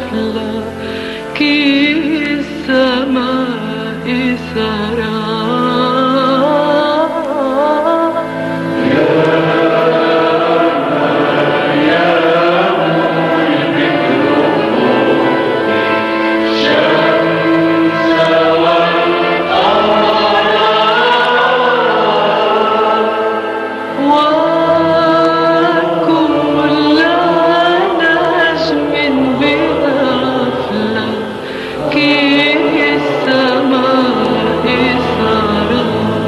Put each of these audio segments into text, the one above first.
بأفلاك السماء سرى وكل نجم بأفلاك السماء سرى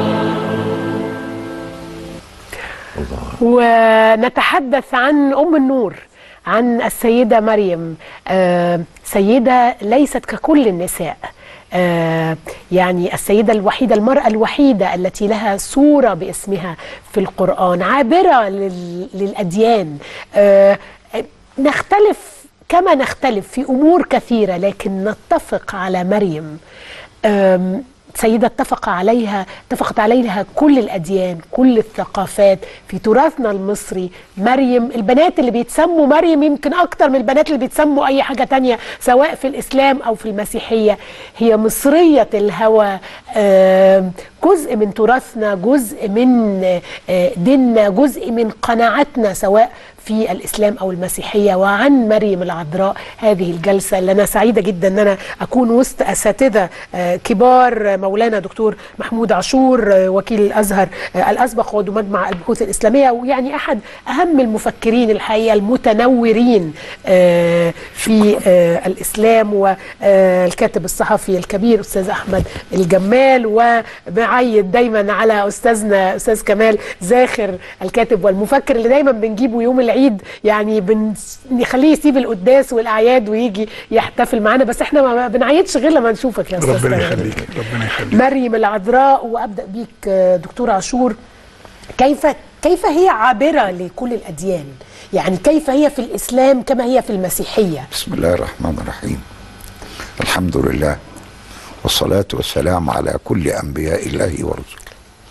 ونتحدث عن ام النور عن السيده مريم آه، سيده ليست ككل النساء آه، يعني السيده الوحيده المراه الوحيده التي لها سوره باسمها في القران عابره لل- للاديان آه، نختلف كما نختلف في امور كثيره لكن نتفق على مريم أم، سيدة اتفق عليها اتفقت عليها كل الأديان كل الثقافات في تراثنا المصري مريم البنات اللي بيتسموا مريم يمكن أكتر من البنات اللي بيتسموا أي حاجة تانية سواء في الإسلام أو في المسيحية هي مصرية الهوى أم، جزء من تراثنا جزء من آه، ديننا جزء من قناعاتنا سواء في الاسلام او المسيحيه وعن مريم العذراء هذه الجلسه اللي انا سعيده جدا ان انا اكون وسط اساتذه آه، كبار آه، مولانا دكتور محمود عاشور آه، وكيل الازهر آه، الاسبق عضو مجمع البحوث الاسلاميه ويعني احد اهم المفكرين الحقيقه المتنورين آه، في آه، الاسلام والكاتب الصحفي الكبير استاذ احمد الجمال وبعيد دايما على استاذنا استاذ كمال زاخر الكاتب والمفكر اللي دايما بنجيبه يوم العيد يعني بنخليه يسيب القداس والاعياد ويجي يحتفل معانا بس احنا ما بنعيدش غير لما نشوفك يا استاذ ربنا كمال. يخليك ربنا يخليك مريم العذراء وابدا بيك آه، دكتور عاشور كيف كيف هي عابره لكل الاديان يعني كيف هي في الاسلام كما هي في المسيحيه بسم الله الرحمن الرحيم الحمد لله والصلاة والسلام على كل أنبياء الله ورسله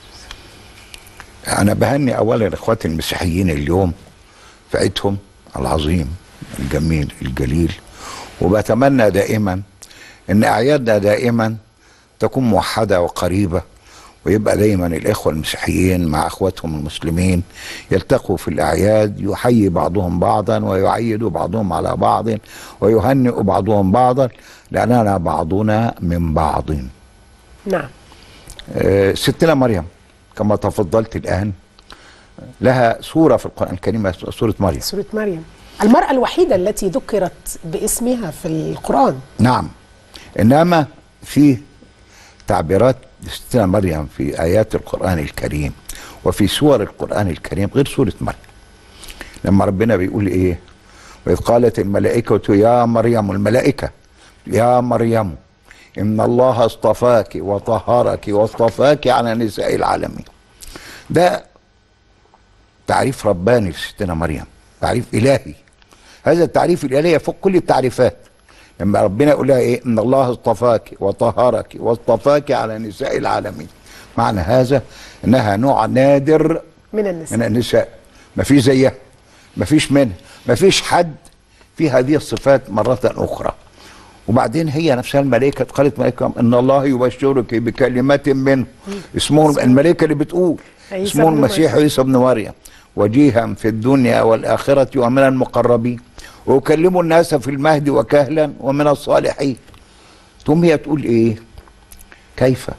أنا بهني أولا إخواتي المسيحيين اليوم في عيدهم العظيم الجميل الجليل وبتمنى دائما أن أعيادنا دائما تكون موحدة وقريبة ويبقى دايما الإخوة المسيحيين مع إخواتهم المسلمين يلتقوا في الأعياد يحيي بعضهم بعضا ويعيد بعضهم على بعض ويهنئ بعضهم بعضا لأننا بعضنا من بعض نعم آه، ستنا مريم كما تفضلت الآن لها سورة في القرآن الكريم سورة مريم سوره مريم المراه الوحيده التي ذكرت باسمها في القران نعم إنما في تعبيرات ستنا مريم في آيات القرآن الكريم وفي سور القرآن الكريم غير سورة مريم لما ربنا بيقول إيه وإذ قالت الملائكة يا مريم الملائكة يا مريم إن الله اصطفاك وطهرك واصطفاك على نساء العالمين ده تعريف رباني لستنا مريم تعريف إلهي هذا التعريف الإلهي يفوق كل التعريفات لما ربنا يقول لها ايه ان الله اصطفاك وطهرك واصطفاك على نساء العالمين معنى هذا انها نوع نادر من النساء من النساء ما فيش زيها ما فيش منها ما فيش حد في هذه الصفات مرة أخرى وبعدين هي نفسها الملائكة قالت ملائكة إن الله يبشرك بكلمة منه اسمه الملائكة اللي بتقول عيسى اسمه ابن المسيح مريم. عيسى ابن مريم وجيها في الدنيا والآخرة ومن المقربين ويكلم الناس في المهد وكهلا ومن الصالحين ثم هي تقول ايه كيف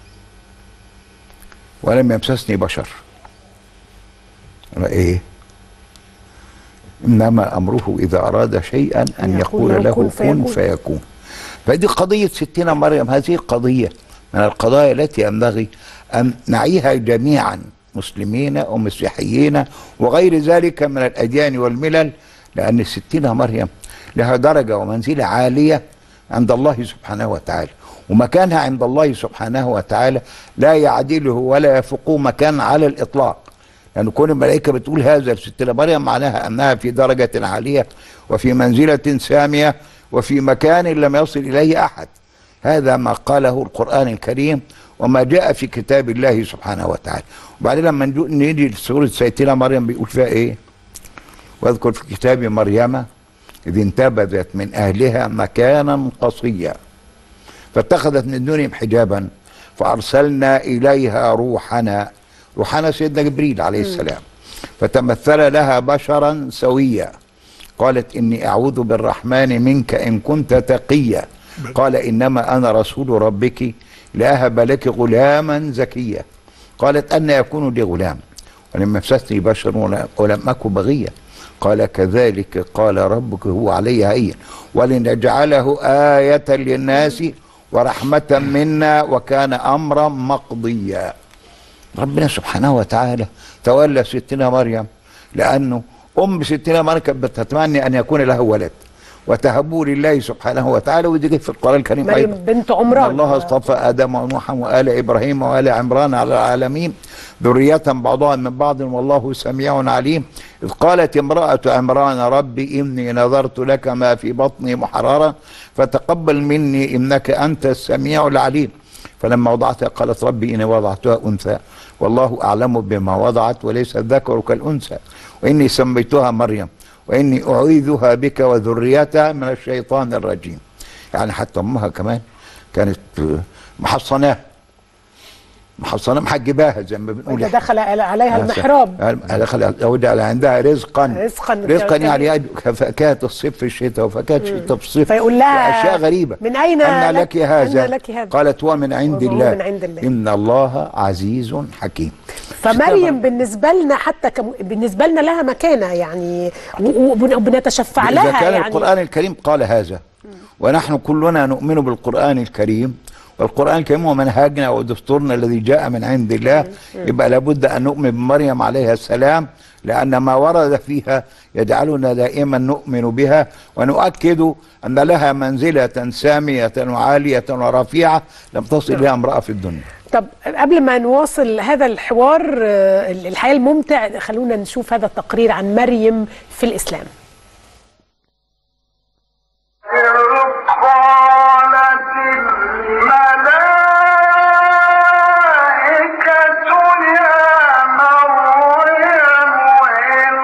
ولم يمسسني بشر أنا ايه انما امره اذا اراد شيئا ان يقول له كن فيكون, فيكون. فدي قضيه ستنا مريم هذه قضيه من القضايا التي ينبغي ان نعيها جميعا مسلمين ومسيحيين وغير ذلك من الاديان والملل لان ستنا مريم لها درجه ومنزله عاليه عند الله سبحانه وتعالى ومكانها عند الله سبحانه وتعالى لا يعدله ولا يفوقه مكان على الاطلاق لأن كون الملائكة بتقول هذا لستنا مريم معناها أنها في درجة عالية وفي منزلة سامية وفي مكان لم يصل إليه أحد هذا ما قاله القرآن الكريم وما جاء في كتاب الله سبحانه وتعالى وبعدين لما نجو- نيجي لسورة سيدنا مريم بيقول فيها إيه واذكر في كتاب مريم إذ انتبذت من أهلها مكانا قصيا فاتخذت من دونهم حجابا فأرسلنا إليها روحنا روحنا سيدنا جبريل عليه السلام فتمثل لها بشرا سويا قالت إني أعوذ بالرحمن منك إن كنت تقيا قال إنما أنا رسول ربك لأهب لك غلاما زكيا قالت أن يكون لي غلام ولم يمسسني بشر ولا- ولم أكن بغيا قال كذلك قال ربك هو علي هين ولنجعله آية للناس ورحمة منا وكان أمرا مقضيا ربنا سبحانه وتعالى تولى ستنا مريم لأنه أم ستنا مريم كانت بتتمنى أن يكون له ولد وتهبوا لله سبحانه وتعالى ودي جت في القرآن الكريم مريم أيضا بنت عمران إن الله اصطفى آدم ونوحا وآل إبراهيم وآل عمران على العالمين ذرية بعضها من بعض والله سميع عليم إذ قالت امرأة عمران ربي إني نظرت لك ما في بطني محررا فتقبل مني إنك أنت السميع العليم فلما وضعتها قالت ربي إني وضعتها أنثى والله أعلم بما وضعت وليس الذكر كالأنثى وإني سميتها مريم وإني أعيذها بك وذريتها من الشيطان الرجيم يعني حتى أمها كمان كانت آه، محصناه محصناه محجباها زي ما بنقول إذا دخل عليها المحراب دخل أودع عندها رزقا رزقا رزقا يعني فاكهة الصيف في الشتاء وفاكهة الشتاء في الصيف فيقول لها أشياء غريبة من أين أن لك- لك هذا أن لك هذا؟ قالت هو من عند وهو الله من عند الله. إن الله عزيز حكيم فمريم بالنسبه لنا حتى كم بالنسبه لنا لها مكانه يعني و- وبن- وبنتشفع إذا لها كان يعني القرآن الكريم قال هذا ونحن كلنا نؤمن بالقرآن الكريم والقرآن الكريم هو منهجنا ودستورنا الذي جاء من عند الله يبقى لابد أن نؤمن بمريم عليها السلام لأن ما ورد فيها يجعلنا دائما نؤمن بها ونؤكد أن لها منزلة سامية وعالية ورفيعة لم تصل إليها امرأة في الدنيا طب قبل ما نواصل هذا الحوار آه، الحياه الممتع خلونا نشوف هذا التقرير عن مريم في الاسلام قالت الملائكة يا مريم إن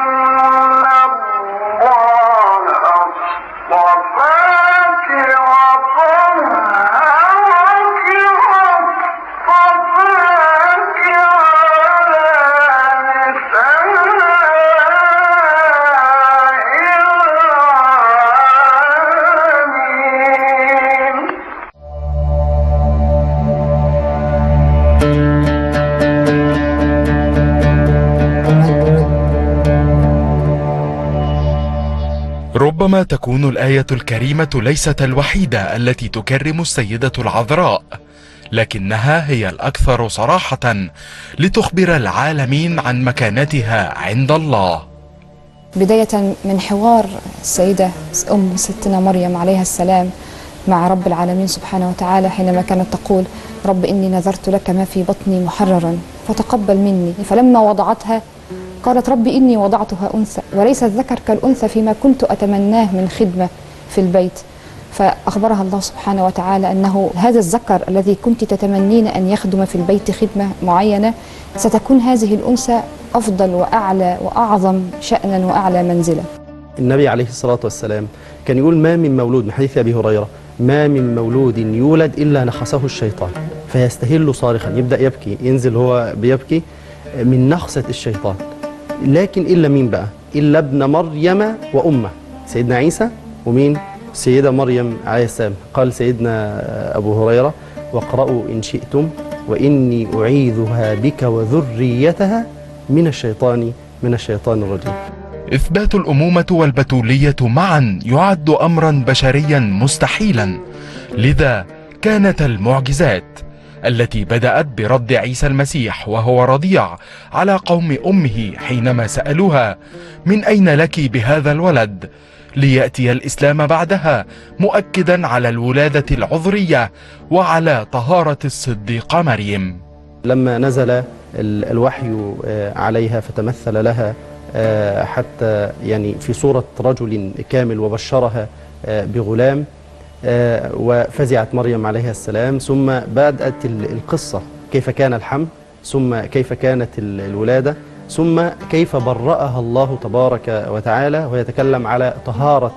الله اصطفاك وطهرك واصطفاك على نساء العالمين ربما تكون الآية الكريمة ليست الوحيدة التي تكرم السيدة العذراء لكنها هي الأكثر صراحة لتخبر العالمين عن مكانتها عند الله بداية من حوار السيدة أم ستنا مريم عليها السلام مع رب العالمين سبحانه وتعالى حينما كانت تقول رب إني نذرت لك ما في بطني محررا فتقبل مني فلما وضعتها قالت رب إني وضعتها أنثى وليس الذكر كالأنثى فيما كنت أتمناه من خدمة في البيت فأخبرها الله سبحانه وتعالى أنه هذا الذكر الذي كنت تتمنين أن يخدم في البيت خدمة معينة ستكون هذه الأنثى أفضل وأعلى وأعظم شأنا وأعلى منزلة النبي عليه الصلاة والسلام كان يقول ما من مولود من حديث أبي هريرة ما من مولود يولد إلا نخسه الشيطان فيستهل صارخا يبدأ يبكي ينزل هو بيبكي من نخسة الشيطان لكن إلا مين بقى إلا ابن مريم وأمه سيدنا عيسى ومين سيدة مريم عليه السلام قال سيدنا أبو هريرة واقرأوا إن شئتم وإني أعيذها بك وذريتها من الشيطان من الشيطان الرجيم إثبات الأمومة والبتولية معا يعد أمرا بشريا مستحيلا لذا كانت المعجزات التي بدأت برد عيسى المسيح وهو رضيع على قوم أمه حينما سألوها من أين لك بهذا الولد ليأتي الإسلام بعدها مؤكدا على الولادة العذرية وعلى طهارة الصديقة مريم لما نزل ال- الوحي آه، عليها فتمثل لها آه، حتى يعني في صورة رجل كامل وبشرها آه، بغلام آه، وفزعت مريم عليها السلام ثم بدأت ال- القصة كيف كان الحمل ثم كيف كانت ال- الولادة ثم كيف برأها الله تبارك وتعالى ويتكلم على طهارة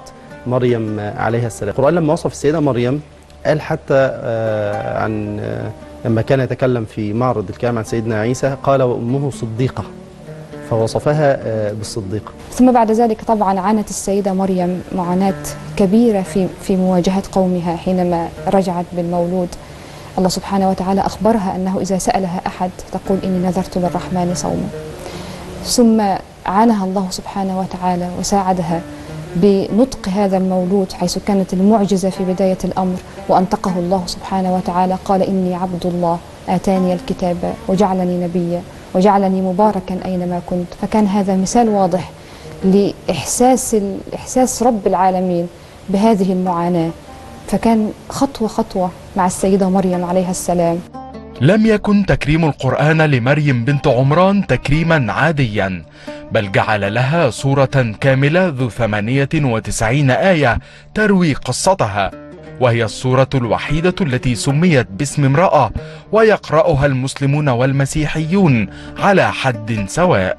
مريم عليها السلام القرآن لما وصف السيدة مريم قال حتى آه، عن آه، لما كان يتكلم في معرض الكلام عن سيدنا عيسى قال وأمه صديقة فوصفها آه، بالصديقة ثم بعد ذلك طبعا عانت السيدة مريم معاناة كبيرة في في مواجهة قومها حينما رجعت بالمولود الله سبحانه وتعالى أخبرها أنه إذا سألها أحد تقول إني نذرت للرحمن صوما ثم عانها الله سبحانه وتعالى وساعدها بنطق هذا المولود حيث كانت المعجزة في بداية الأمر وأنطقه الله سبحانه وتعالى قال إني عبد الله آتاني الكتاب وجعلني نبيا وجعلني مباركا أينما كنت فكان هذا مثال واضح لإحساس إحساس رب العالمين بهذه المعاناة فكان خطوة خطوة مع السيدة مريم عليها السلام لم يكن تكريم القرآن لمريم بنت عمران تكريما عاديا بل جعل لها صورة كاملة ذو 98 آية تروي قصتها وهي الصورة الوحيدة التي سميت باسم امرأة ويقرأها المسلمون والمسيحيون على حد سواء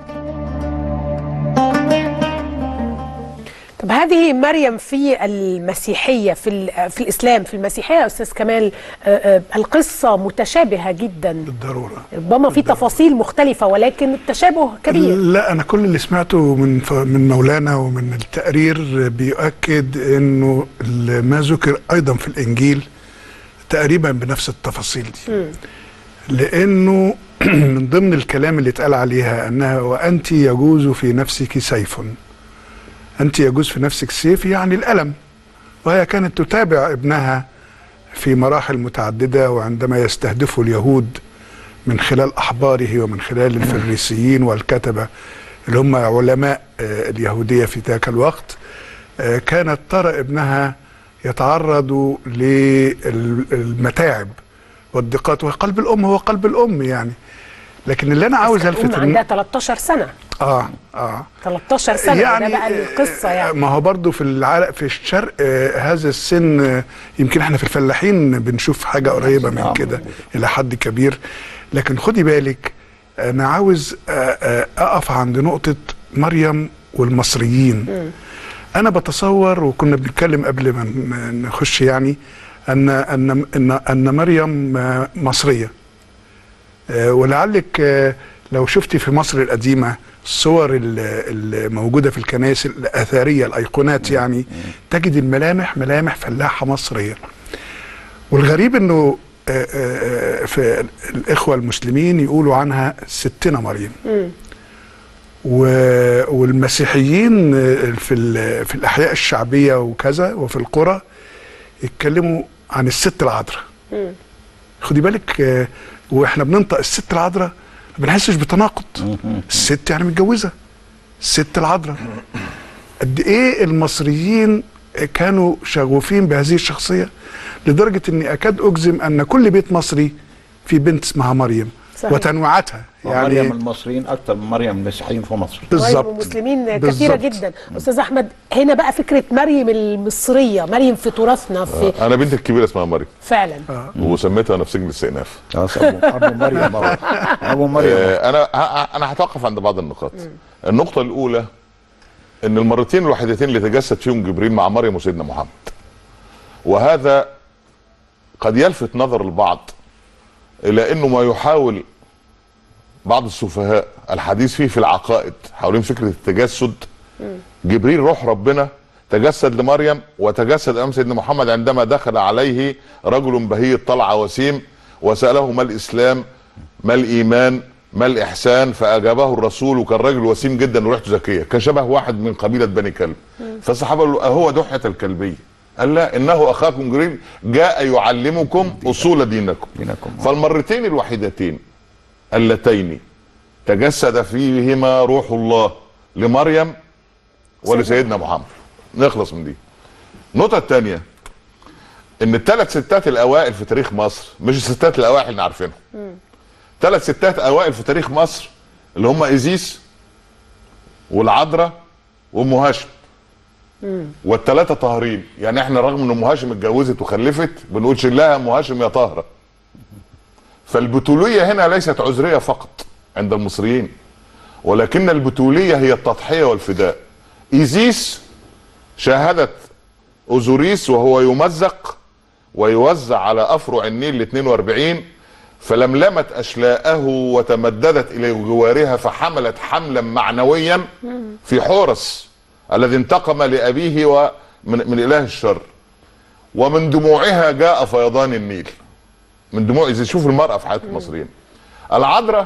طب هذه مريم في المسيحية في, ال- في الإسلام في المسيحية يا أستاذ كمال آه، آه، القصة متشابهة جدا بالضروره ربما في تفاصيل مختلفة ولكن التشابه كبير لا انا كل اللي سمعته من ف- من مولانا ومن التقرير بيؤكد انه ال- ما ذكر ايضا في الانجيل تقريبا بنفس التفاصيل دي لانه من ضمن الكلام اللي اتقال عليها انها وانت يجوز في نفسك سيف انت يجوز في نفسك سيف يعني الالم وهي كانت تتابع ابنها في مراحل متعدده وعندما يستهدفه اليهود من خلال احباره ومن خلال الفريسيين والكتبه اللي هم علماء آه، اليهوديه في ذاك الوقت آه، كانت ترى ابنها يتعرض للمتاعب والضيقات وقلب الام هو قلب الام يعني لكن اللي انا عاوز الأم الفت عندها 13 سنة اه اه 13 سنة يعني ده بقى القصة آه، يعني ما هو برضو في العالم في الشرق آه، هذا السن آه، يمكن احنا في الفلاحين بنشوف حاجه قريبه من آه، كده الى حد كبير لكن خدي بالك انا عاوز آه، آه، اقف عند نقطه مريم والمصريين انا بتصور وكنا بنتكلم قبل ما ن- نخش يعني ان ان ان ان مريم آه، مصريه آه، ولعلك آه، لو شفتي في مصر القديمه الصور ال- الموجوده في الكنائس الاثريه الايقونات يعني تجد الملامح ملامح فلاحه مصريه والغريب انه آه، آه، آه، في الاخوه المسلمين يقولوا عنها ستنا مريم و- والمسيحيين آه، في ال- في الاحياء الشعبيه وكذا وفي القرى يتكلموا عن الست العذراء خدي بالك آه، واحنا بننطق الست العذراء ما بنحسش بتناقض الست يعني متجوزه الست العذراء قد ايه المصريين كانوا شغوفين بهذه الشخصيه لدرجه اني اكاد اجزم ان كل بيت مصري في بنت اسمها مريم صحيح. وتنوعاتها مريم يعني المصريين اكثر من مريم المسيحيين في مصر بالظبط مسلمين كثيرة بالظبط. جدا أستاذ أحمد هنا بقى فكرة مريم المصرية مريم في تراثنا في انا بنتي الكبيره اسمها مريم فعلا وسميتها انا في سجن الاستئناف خلاص ابو أبو مريم أهو. ابو مريم أهو. آه، انا ه- انا هتوقف عند بعض النقاط النقطه الاولى ان المرتين الوحيدتين اللي تجسد فيهم جبريل مع مريم وسيدنا محمد وهذا قد يلفت نظر البعض الى انه ما يحاول بعض السفهاء الحديث فيه في العقائد حوالين فكره التجسد جبريل روح ربنا تجسد لمريم وتجسد امام سيدنا محمد عندما دخل عليه رجل بهي الطلعه وسيم وساله ما الاسلام ما الايمان ما الاحسان فاجابه الرسول وكان راجل وسيم جدا وريحته ذكيه كان شبه واحد من قبيله بني كلب فالصحابه قالوا له اهو دحيه الكلبيه قال لا انه اخاكم جبريل جاء يعلمكم اصول دينكم دينكم. فالمرتين الوحيدتين اللتين تجسد فيهما روح الله لمريم ولسيدنا محمد نخلص من دي النقطة الثانية ان الثلاث ستات الاوائل في تاريخ مصر مش الستات الاوائل اللي عارفينهم ثلاث ستات اوائل في تاريخ مصر اللي هم ايزيس والعذراء وام هاشم والثلاثه طاهرين يعني احنا رغم ان ام هاشم اتجوزت وخلفت بنقولش لها ام هاشم يا طاهره فالبتوليه هنا ليست عذريه فقط عند المصريين ولكن البتوليه هي التضحيه والفداء ايزيس شاهدت اوزوريس وهو يمزق ويوزع على افرع النيل ال 42 فلملمت اشلاءه وتمددت الى جوارها فحملت حملا معنويا في حورس الذي انتقم لابيه ومن من اله الشر ومن دموعها جاء فيضان النيل من دموع اذا شوف المراه في حياه المصريين العذراء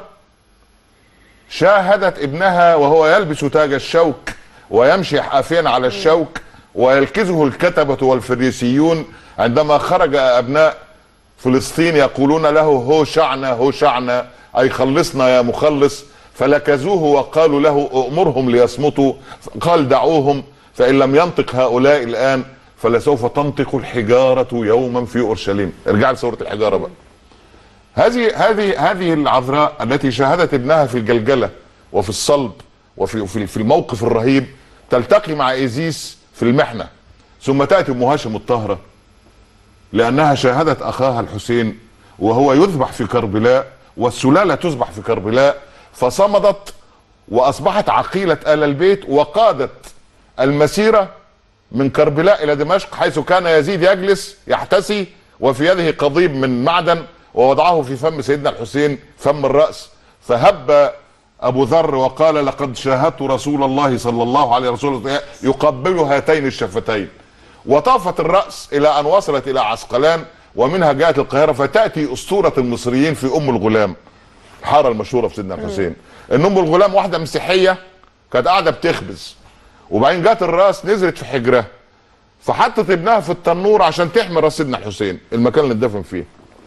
شاهدت ابنها وهو يلبس تاج الشوك ويمشي حافيا على الشوك ويلكزه الكتبة والفريسيون عندما خرج أبناء فلسطين يقولون له هو شعنا هو شعنا أي خلصنا يا مخلص فلكزوه وقالوا له أمرهم ليصمتوا قال دعوهم فإن لم ينطق هؤلاء الآن فلسوف تنطق الحجارة يوما في أورشليم ارجع لسورة الحجارة بقى هذه هذه هذه العذراء التي شاهدت ابنها في الجلجله وفي الصلب وفي في في الموقف الرهيب تلتقي مع ايزيس في المحنه ثم تاتي ام هاشم الطاهره لانها شاهدت اخاها الحسين وهو يذبح في كربلاء والسلاله تذبح في كربلاء فصمدت واصبحت عقيله ال البيت وقادت المسيره من كربلاء الى دمشق حيث كان يزيد يجلس يحتسي وفي يده قضيب من معدن ووضعه في فم سيدنا الحسين فم الراس فهب ابو ذر وقال لقد شاهدت رسول الله صلى الله عليه وسلم يقبل هاتين الشفتين وطافت الراس الى ان وصلت الى عسقلان ومنها جاءت القاهره فتاتي اسطوره المصريين في ام الغلام الحاره المشهوره في سيدنا الحسين ان ام الغلام واحده مسيحيه كانت قاعده بتخبز وبعدين جات الراس نزلت في حجرها فحطت ابنها في التنور عشان تحمي راس سيدنا الحسين المكان اللي اتدفن فيه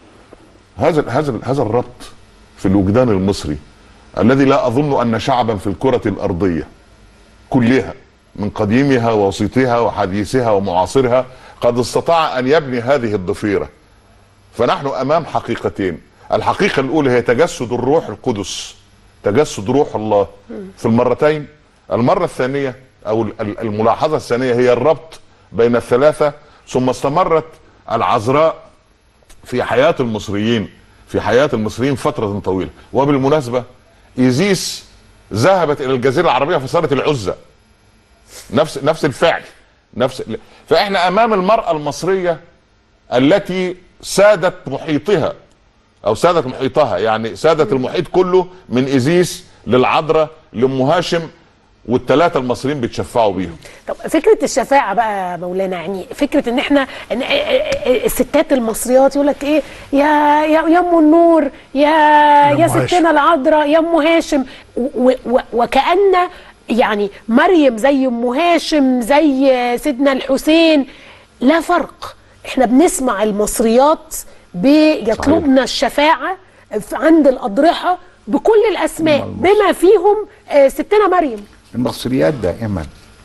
هذا هذا هذا الربط في الوجدان المصري الذي لا اظن ان شعبا في الكره الارضيه كلها من قديمها ووسيطها وحديثها ومعاصرها قد استطاع ان يبني هذه الضفيره فنحن امام حقيقتين الحقيقه الاولى هي تجسد الروح القدس تجسد روح الله في المرتين المره الثانيه او ال- الملاحظه الثانيه هي الربط بين الثلاثه ثم استمرت العذراء في حياه المصريين في حياه المصريين فتره طويله وبالمناسبه ايزيس ذهبت الى الجزيره العربيه فصارت العزى نفس نفس الفعل نفس فاحنا امام المراه المصريه التي سادت محيطها او سادت محيطها يعني سادت المحيط كله من ايزيس للعذراء لام هاشم والثلاثه المصريين بيتشفعوا بيهم طب فكره الشفاعه بقى مولانا يعني فكره ان احنا إن الستات المصريات يقول لك ايه يا يا يا ام النور يا أم يا هاشم. ستنا العذراء يا ام هاشم و- و- وكأن يعني مريم زي ام هاشم زي سيدنا الحسين لا فرق احنا بنسمع المصريات بيطلبنا الشفاعه في- عند الاضرحه بكل الاسماء بما فيهم آه، ستنا مريم المصريات دائما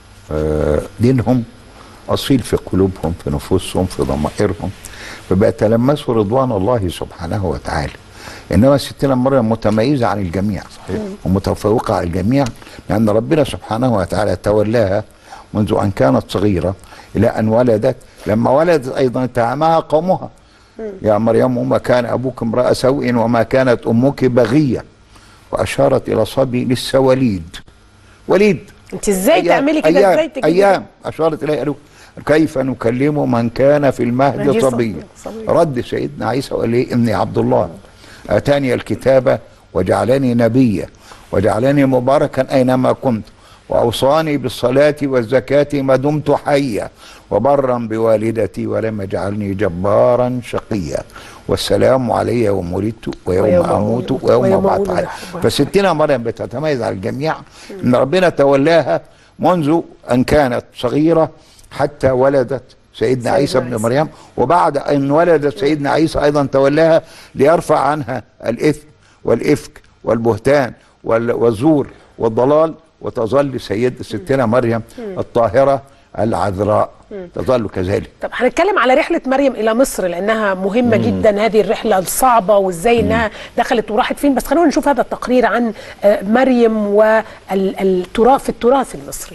آه، دينهم اصيل في قلوبهم في نفوسهم في ضمائرهم فبيتلمسوا رضوان الله سبحانه وتعالى انما ستنا مريم متميزه عن الجميع ومتفوقه على الجميع لان ربنا سبحانه وتعالى تولاها منذ ان كانت صغيره الى ان ولدت لما ولدت ايضا اتهمها قومها يا مريم ما كان ابوك امرا سوء وما كانت امك بغيه واشارت الى صبي لسه وليد وليد انت ازاي تعملي كده أيام ازاي تجيبي أيام أشارت إليه قالوا كيف نكلم من كان في المهد مهدي صبيا صبي. رد سيدنا عيسى وقال لي إني عبد الله آتاني الكتاب وجعلني نبيا وجعلني مباركا أينما كنت وأوصاني بالصلاة والزكاة ما دمت حيا وبرا بوالدتي ولم يجعلني جبارا شقيا والسلام علي يوم ولدت ويوم, ويوم أموت أموت ويوم ويوم أبعث أولد حي. أحبها. فستنا مريم بتتميز على الجميع ان ربنا تولاها منذ ان كانت صغيره حتى ولدت سيدنا عيسى ابن عيسى. مريم وبعد ان ولدت سيدنا عيسى ايضا تولاها ليرفع عنها الاثم والافك والبهتان وال- والزور والضلال وتظل سيد ستنا مريم الطاهره العذراء تظل كذلك طب هنتكلم على رحلة مريم إلى مصر لأنها مهمة جدا هذه الرحلة الصعبة وإزاي إنها دخلت وراحت فين بس خلونا نشوف هذا التقرير عن آه، مريم والتراث في التراث المصري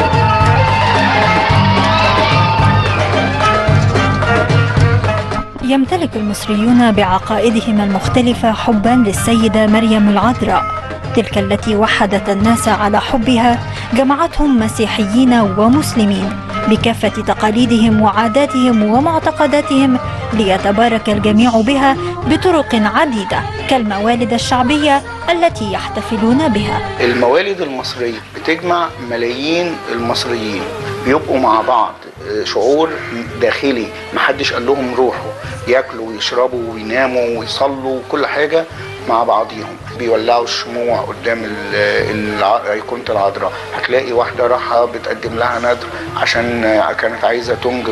يا يمتلك المصريون بعقائدهم المختلفة حبا للسيدة مريم العذراء تلك التي وحدت الناس على حبها جمعتهم مسيحيين ومسلمين بكافة تقاليدهم وعاداتهم ومعتقداتهم ليتبارك الجميع بها بطرق عديدة كالموالد الشعبية التي يحتفلون بها الموالد المصرية بتجمع ملايين المصريين بيبقوا مع بعض آه، شعور داخلي محدش قال لهم روحوا ياكلوا ويشربوا ويناموا ويصلوا كل حاجة مع بعضيهم بيولعوا الشموع قدام ال- الع- أيقونة العذراء هتلاقي واحدة راحة بتقدم لها نذر عشان آه، كانت عايزة تنجب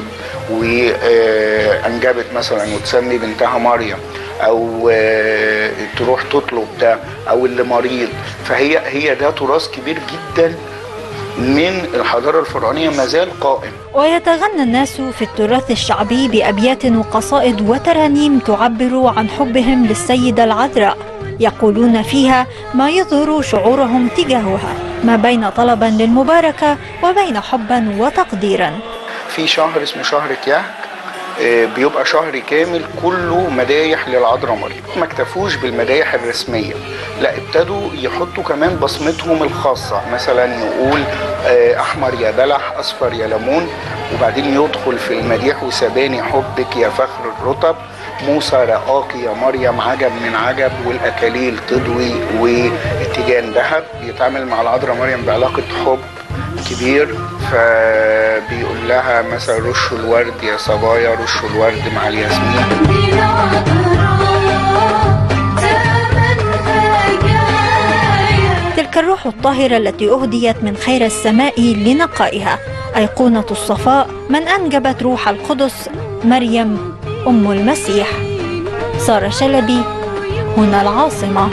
وأنجبت مثلا وتسمي بنتها مريم او آه، تروح تطلب ده او اللي مريض فهي هي ده تراث كبير جدا من الحضاره الفرعونيه ما زال قائم ويتغنى الناس في التراث الشعبي بأبيات وقصائد وترانيم تعبر عن حبهم للسيدة العذراء يقولون فيها ما يظهر شعورهم تجاهها ما بين طلبا للمباركة وبين حبا وتقديرا في شهر اسمه شهر كيهك آه، بيبقى شهر كامل كله مدايح للعذراء مريم ما اكتفوش بالمدايح الرسمية لا ابتدوا يحطوا كمان بصمتهم الخاصة مثلا نقول آه، أحمر يا بلح أصفر يا ليمون وبعدين يدخل في المديح وسباني حبك يا فخر الرطب موسى رقاك يا مريم عجب من عجب والأكاليل تضوي والتيجان ذهب بيتعامل مع العذراء مريم بعلاقة حب كبير فبيقول لها مثلا رش الورد يا صبايا رش الورد مع الياسمين تلك الروح الطاهرة التي أهديت من خير السماء لنقائها أيقونة الصفاء من أنجبت روح القدس مريم أم المسيح سارة شلبي هنا العاصمة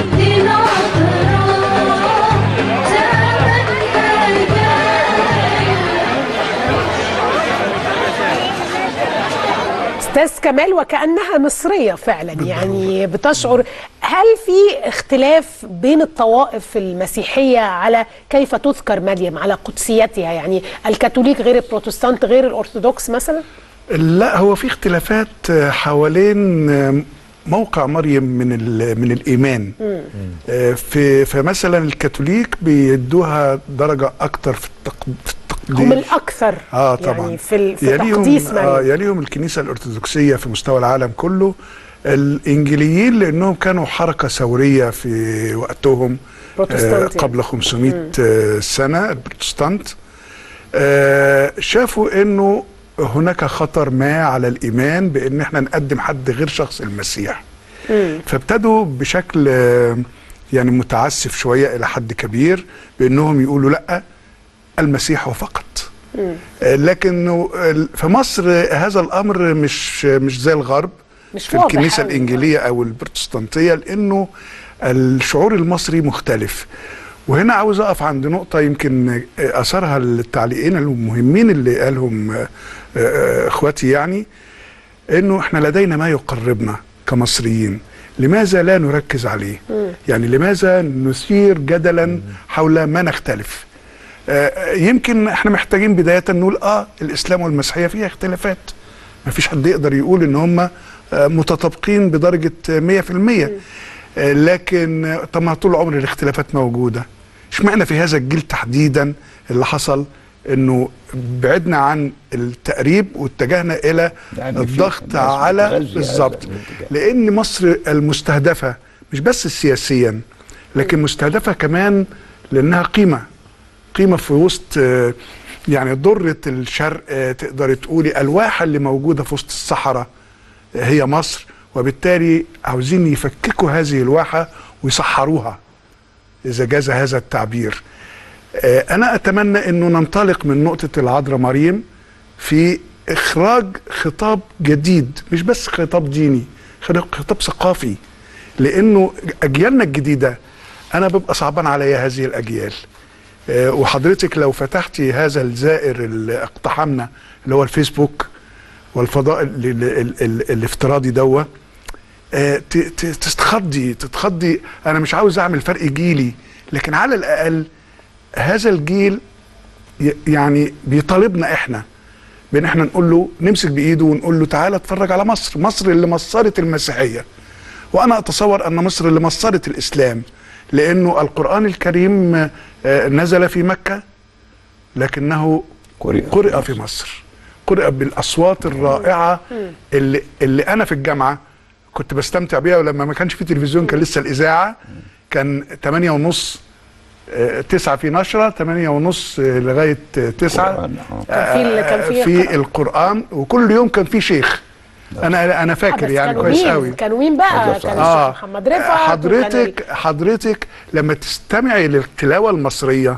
استاذ كمال وكانها مصريه فعلا يعني بتشعر هل في اختلاف بين الطوائف المسيحيه على كيف تذكر مريم على قدسيتها يعني الكاثوليك غير البروتستانت غير الارثوذكس مثلا لا هو في اختلافات حوالين موقع مريم من ال- من الايمان آه، في فمثلا الكاثوليك بيدوها درجه اكتر في التق- في التقدير هم الاكثر اه طبعا يعني في, ال- في يليهم تقديس آه مريم يليهم الكنيسه الارثوذكسيه في مستوى العالم كله الانجيليين لانهم كانوا حركه ثوريه في وقتهم آه بروتستانت يعني. قبل 500 آه سنه البروتستانت آه شافوا انه هناك خطر ما على الايمان بان احنا نقدم حد غير شخص المسيح فابتدوا بشكل آه، يعني متعسف شويه الى حد كبير بانهم يقولوا لا المسيح فقط آه، لكن في مصر هذا الامر مش مش زي الغرب مش في واضح الكنيسه أوي. الانجيليه او البروتستانتيه لانه الشعور المصري مختلف وهنا عاوز اقف عند نقطه يمكن اثرها التعليقين المهمين اللي قالهم آه، آه، اخواتي يعني انه احنا لدينا ما يقربنا كمصريين لماذا لا نركز عليه يعني لماذا نثير جدلا حول ما نختلف آه، يمكن احنا محتاجين بدايه نقول اه الاسلام والمسيحيه فيها اختلافات ما فيش حد يقدر يقول ان هم آه، متطابقين بدرجه آه، 100% آه، لكن آه، طب ما طول عمر الاختلافات موجوده اشمعنى في هذا الجيل تحديدا اللي حصل انه بعدنا عن التقريب واتجهنا الى يعني في الضغط ناس على بتغذي هذا بالظبط الاتجاه. لان مصر المستهدفه مش بس سياسيا لكن مستهدفه كمان لانها قيمه قيمه في وسط آه، يعني ضره الشرق آه، تقدر تقولي الواحه اللي موجوده في وسط الصحراء آه، هي مصر وبالتالي عاوزين يفككوا هذه الواحه ويسحروها اذا جاز هذا التعبير آه، انا اتمنى انه ننطلق من نقطه العذراء مريم في اخراج خطاب جديد مش بس خطاب ديني خطاب خطاب ثقافي لانه اجيالنا الجديده انا ببقى صعبان عليا هذه الاجيال آه، وحضرتك لو فتحتي هذا الزائر اللي اقتحمنا اللي هو الفيسبوك والفضاء ال ال ال ال الافتراضي دوا آه، ت- ت- تتخضي تتخضي انا مش عاوز اعمل فرق جيلي لكن على الاقل هذا الجيل ي- يعني بيطالبنا احنا بان احنا نقول له نمسك بايده ونقول له تعالى اتفرج على مصر مصر اللي مصرت المسيحيه وانا اتصور ان مصر اللي مصرت الاسلام لانه القران الكريم آه، نزل في مكه لكنه قرئ قرئ في مصر قرئ بالاصوات الرائعه اللي اللي انا في الجامعه كنت بستمتع بيها ولما ما كانش في تلفزيون كان لسه الاذاعه كان 8 ونص آه، تسعة في نشرة 8 ونص آه، لغاية آه، تسعة قرآن، آه. كان في ال- كان في في قراءة. القرآن وكل يوم كان في شيخ أنا أنا آه، فاكر بس يعني كانوا كويس مين؟ قوي كانوا مين بقى؟ كان الشيخ محمد رفعت وكان حضرتك حضرتك لما تستمعي للتلاوه المصريه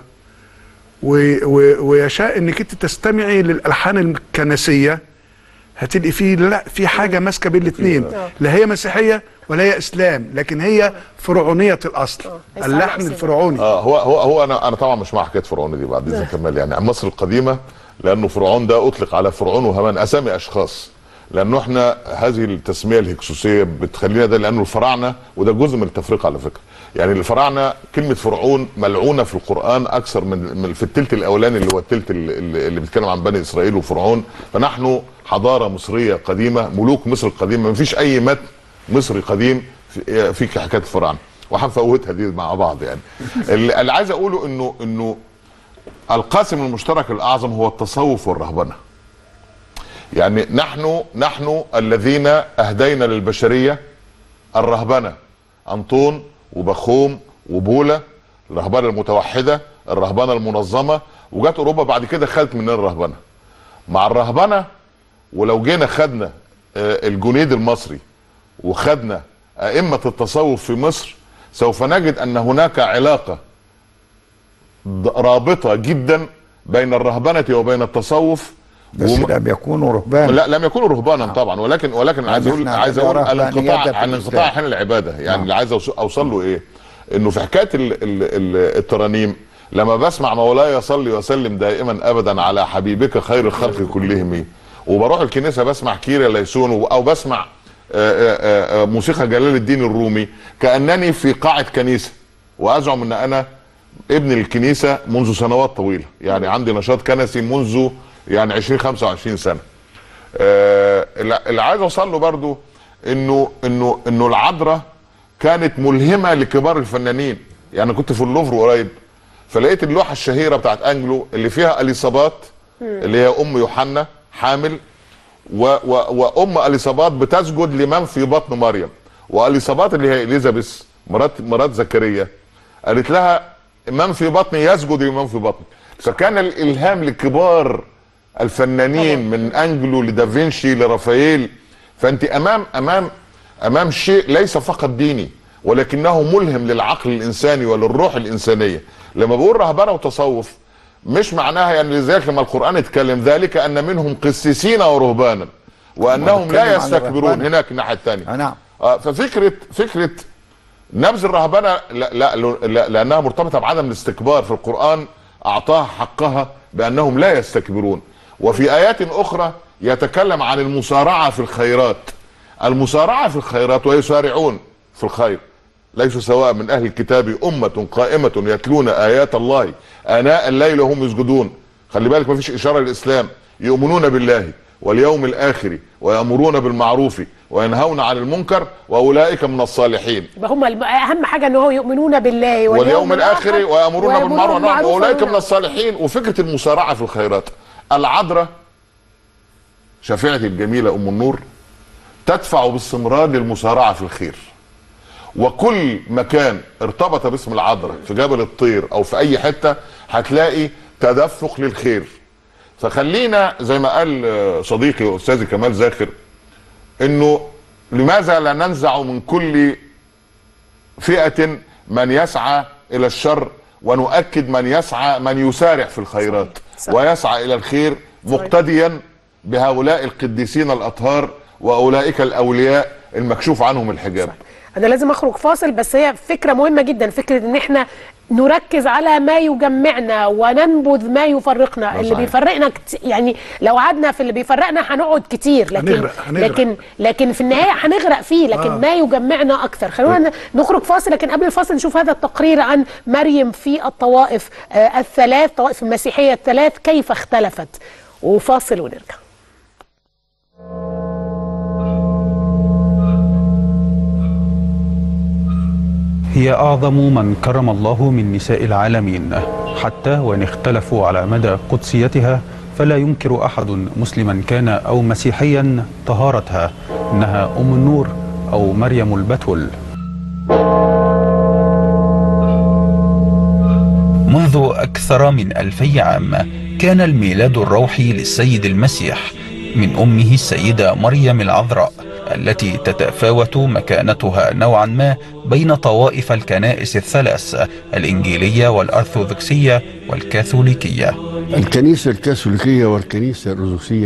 و و ويشاء انك انت تستمعي للالحان الكنسيه هتلقي فيه لا في حاجه ماسكه بين الاثنين آه. لا هي مسيحيه ولا هي اسلام لكن هي فرعونيه الاصل ليس اللحن على الفرعوني اه هو هو هو انا انا طبعا مش مع حكايه فرعون دي بعد اذن كمال يعني مصر القديمه لانه فرعون ده اطلق على فرعون وهامان اسامي اشخاص لانه احنا هذه التسميه الهكسوسيه بتخلينا ده لانه الفراعنه وده جزء من التفرقه على فكره يعني الفراعنه كلمه فرعون ملعونه في القران اكثر من, من في الثلث الاولاني اللي هو الثلث اللي, اللي بيتكلم عن بني اسرائيل وفرعون فنحن حضاره مصريه قديمه ملوك مصر القديمه ما فيش اي متن مصري قديم في في حكايه الفراعنه وهنفوتها دي مع بعض يعني اللي اللي عايز اقوله انه انه القاسم المشترك الاعظم هو التصوف والرهبنه يعني نحن نحن الذين اهدينا للبشريه الرهبنه انطون وبخوم وبولا الرهبنه المتوحده الرهبنه المنظمه وجات اوروبا بعد كده خدت مننا الرهبنه مع الرهبنه ولو جينا خدنا آه، الجنيد المصري وخدنا ائمه التصوف في مصر سوف نجد ان هناك علاقه ض- رابطه جدا بين الرهبنه وبين التصوف بس وم- لم يكونوا رهبان لا لم يكونوا رهبانا طبعا ولكن ولكن عايز اقول احنا عايز عندنا اقول رهبانية الانقطاع في عن الإسلام. انقطاع احيان العباده يعني نعم. اللي عايز أوص- اوصل له ايه؟ انه في حكايه ال ال ال الترانيم لما بسمع مولاي صلي وسلم دائما ابدا على حبيبك خير الخلق كلهم وبروح الكنيسه بسمع كيريا ليسون او بسمع آه، آه، آه، موسيقى جلال الدين الرومي كانني في قاعه كنيسه وازعم ان انا ابن الكنيسه منذ سنوات طويله يعني عندي نشاط كنسي منذ يعني 20 25 سنه آه، اللي اللي عايز اوصل له برضو انه انه انه العذراء كانت ملهمه لكبار الفنانين يعني كنت في اللوفر قريب فلقيت اللوحه الشهيره بتاعت انجلو اللي فيها اليصابات اللي هي ام يوحنا حامل و و وام اليصابات بتسجد لمن في بطن مريم واليصابات اللي هي اليزابيث مرات مرات زكريا قالت لها من في بطني يسجد لمن في بطني فكان الالهام لكبار الفنانين من انجلو لدافنشي لرافائيل فانت امام امام امام شيء ليس فقط ديني ولكنه ملهم للعقل الانساني وللروح الانسانيه لما بقول رهبنه وتصوف مش معناها يعني لذلك لما القران اتكلم ذلك ان منهم قسيسين ورهبانا وانهم بتكلم لا عن يستكبرون الرهبنة. هناك الناحيه الثانيه آه، نعم آه، ففكره فكره نبذ الرهبنه لا, لا, لا لانها مرتبطه بعدم الاستكبار في القران اعطاها حقها بانهم لا يستكبرون وفي ايات اخرى يتكلم عن المسارعه في الخيرات المسارعه في الخيرات ويسارعون في الخير ليسوا سواء من اهل الكتاب امه قائمه يتلون ايات الله اناء الليل وهم يسجدون خلي بالك ما فيش اشاره للاسلام يؤمنون بالله واليوم الاخر ويامرون بالمعروف وينهون عن المنكر واولئك من الصالحين يبقى هم الم- اهم حاجه ان هو يؤمنون بالله واليوم الاخر ويامرون بالمعروف وينهون- بالمعروف واولئك من وينهون- الصالحين وفكره المسارعه في الخيرات العذراء شفيعتي الجميله ام النور تدفع باستمرار للمسارعه في الخير وكل مكان ارتبط باسم العذراء في جبل الطير او في اي حته هتلاقي تدفق للخير فخلينا زي ما قال آه، صديقي استاذي كمال زاخر انه لماذا لا ننزع من كل فئة من يسعى إلى الشر ونؤكد من يسعى من يسارع في الخيرات صح. ويسعى إلى الخير مقتديا بهؤلاء القديسين الأطهار وأولئك الأولياء المكشوف عنهم الحجاب انا لازم اخرج فاصل بس هي فكره مهمه جدا فكره ان احنا نركز على ما يجمعنا وننبذ ما يفرقنا ده اللي صحيح. بيفرقنا كت... يعني لو قعدنا في اللي بيفرقنا هنقعد كتير لكن هنغرق- هنغرق. لكن لكن في النهايه هنغرق فيه لكن آه. ما يجمعنا اكثر خلونا ن- نخرج فاصل لكن قبل الفاصل نشوف هذا التقرير عن مريم في الطوائف آه الثلاث طوائف المسيحيه الثلاث كيف اختلفت وفاصل ونرجع هي أعظم من كرم الله من نساء العالمين حتى وإن اختلفوا على مدى قدسيتها فلا ينكر أحد مسلما كان أو مسيحيا طهارتها إنها أم النور أو مريم البتول منذ أكثر من ألفي عام كان الميلاد الروحي للسيد المسيح من أمه السيدة مريم العذراء التي تتفاوت مكانتها نوعا ما بين طوائف الكنائس الثلاث الإنجيلية والأرثوذكسية والكاثوليكية الكنيسة الكاثوليكية والكنيسة الأرثوذكسية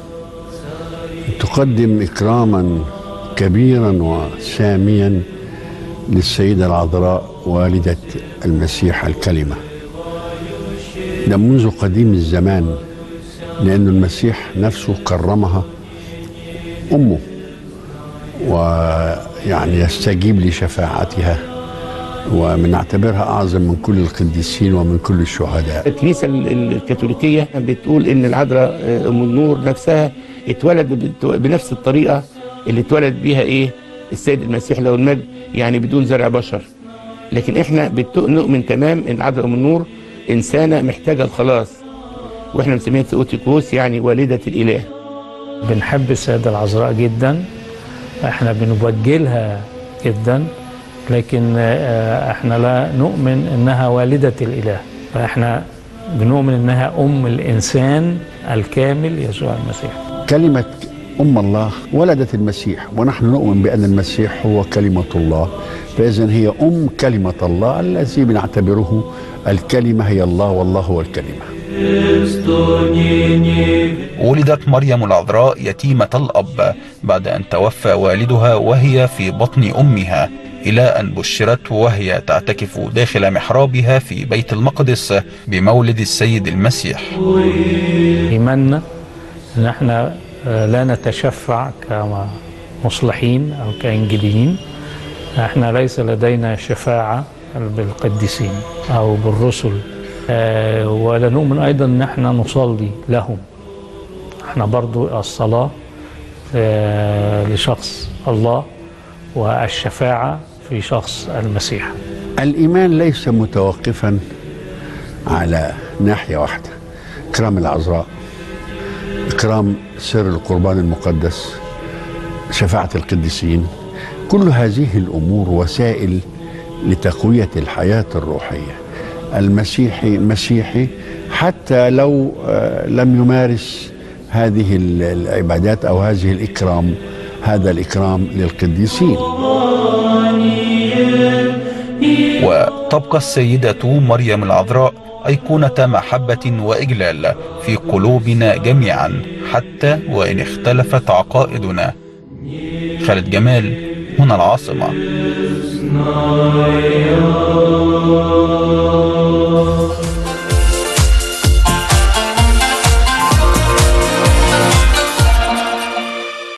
تقدم إكراما كبيرا وساميا للسيدة العذراء والدة المسيح الكلمة ده منذ قديم الزمان لأن المسيح نفسه كرمها أمه ويعني يستجيب لشفاعتها وبنعتبرها أعظم من كل القديسين ومن كل الشهداء الكنيسة ال- الكاثوليكية بتقول إن العذراء آه، أم النور نفسها اتولد بت- بنفس الطريقة اللي اتولد بيها إيه السيد المسيح له المجد يعني بدون زرع بشر لكن إحنا بت- نؤمن تمام إن العذراء أم النور إنسانة محتاجة الخلاص وإحنا بنسميها ثيوتيكوس يعني والدة الإله بنحب السيدة العذراء جدا احنا بنوجه لها جدا لكن آه، احنا لا نؤمن انها والدة الاله فاحنا بنؤمن انها ام الانسان الكامل يسوع المسيح كلمة أم الله ولدت المسيح ونحن نؤمن بأن المسيح هو كلمة الله فإذا هي أم كلمة الله الذي بنعتبره الكلمة هي الله والله هو الكلمة ولدت مريم العذراء يتيمة الأب بعد أن توفى والدها وهي في بطن أمها إلى أن بشرت وهي تعتكف داخل محرابها في بيت المقدس بمولد السيد المسيح ايماننا ان احنا آه، لا نتشفع كمصلحين او كانجيليين احنا ليس لدينا شفاعه بالقديسين او بالرسل آه، ولا نؤمن ايضا ان احنا نصلي لهم احنا برضو الصلاه آه، لشخص الله والشفاعه في شخص المسيح الإيمان ليس متوقفا على ناحية واحدة إكرام العذراء إكرام سر القربان المقدس شفاعة القديسين كل هذه الأمور وسائل لتقوية الحياة الروحية المسيحي مسيحي حتى لو آه، لم يمارس هذه ال- العبادات أو هذه الإكرام هذا الإكرام للقديسين وتبقى السيدة مريم العذراء أيقونة محبة وإجلال في قلوبنا جميعا حتى وإن اختلفت عقائدنا خالد جمال هنا العاصمة